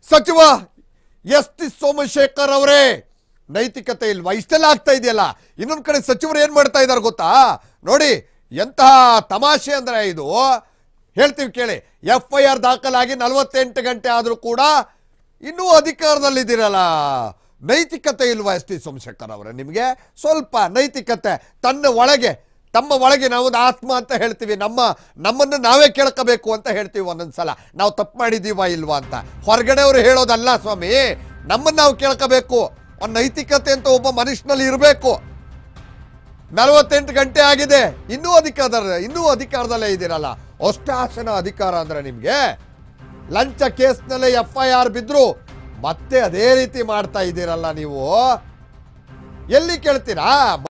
ಸಚಿವ S T Somashekar ಅವರೇ ನೈತಿಕತೆ ಇಲ್ವಾ ಇಷ್ಟೆಲ್ಲ ಆಗ್ತಾ ಇದೆಯಲ್ಲ ಇನ್ನೊಂದ್ ಕಡೆ ಸಚಿವರು ಏನ್ ಮಾಡ್ತಾ ಇದಾರೆ ಗೊತ್ತಾ ನೋಡಿ ಎಂತಹ ತಮಾಷೆ ಅಂದ್ರೆ ಇದು ಹೇಳ್ತೀವಿ ಕೇಳಿ ಎಫ್ ಐ ಆರ್ ದಾಖಲಾಗಿ ನಲವತ್ತೆಂಟು ಗಂಟೆ ಆದ್ರೂ ಕೂಡ ಇನ್ನೂ ಅಧಿಕಾರದಲ್ಲಿದ್ದೀರಲ್ಲ ನೈತಿಕತೆ ಇಲ್ವಾ ಎಸ್ ಟಿ ಸೋಮಶೇಖರ್ ಅವರೇ ನಿಮಗೆ ಸ್ವಲ್ಪ ನೈತಿಕತೆ ತನ್ನ ಒಳಗೆ ತಮ್ಮ ಒಳಗೆ ನಾವು ಒಂದು ಆತ್ಮ ಅಂತ ಹೇಳ್ತೀವಿ ನಮ್ಮ ನಮ್ಮನ್ನು ನಾವೇ ಕೇಳ್ಕೋಬೇಕು ಅಂತ ಹೇಳ್ತೀವಿ ಒಂದೊಂದ್ಸಲ ನಾವು ತಪ್ಪು ಮಾಡಿದೀವಾ ಇಲ್ವಾ ಅಂತ ಹೊರಗಡೆಯವರು ಹೇಳೋದಲ್ಲ ಸ್ವಾಮಿ ನಮ್ಮನ್ನು ನಾವು ಕೇಳ್ಕೋಬೇಕು ಒಂದು ನೈತಿಕತೆ ಅಂತ ಒಬ್ಬ ಮನುಷ್ಯನಲ್ಲಿ ಇರಬೇಕು ನಲವತ್ತೆಂಟು ಗಂಟೆ ಆಗಿದೆ ಇನ್ನೂ ಅಧಿಕಾರದ ಇನ್ನೂ ಅಧಿಕಾರದಲ್ಲೇ ಇದ್ದೀರಲ್ಲ ಅಷ್ಟಾಸನ ಅಧಿಕಾರ ಅಂದ್ರೆ ನಿಮ್ಗೆ ಲಂಚ ಕೇಸ್ನಲ್ಲೇ ಎಫ್ ಐ ಆರ್ ಬಿದ್ರು ಮತ್ತೆ ಅದೇ ರೀತಿ ಮಾಡ್ತಾ ಇದ್ದೀರಲ್ಲ ನೀವು ಎಲ್ಲಿ ಕೇಳ್ತೀರಾ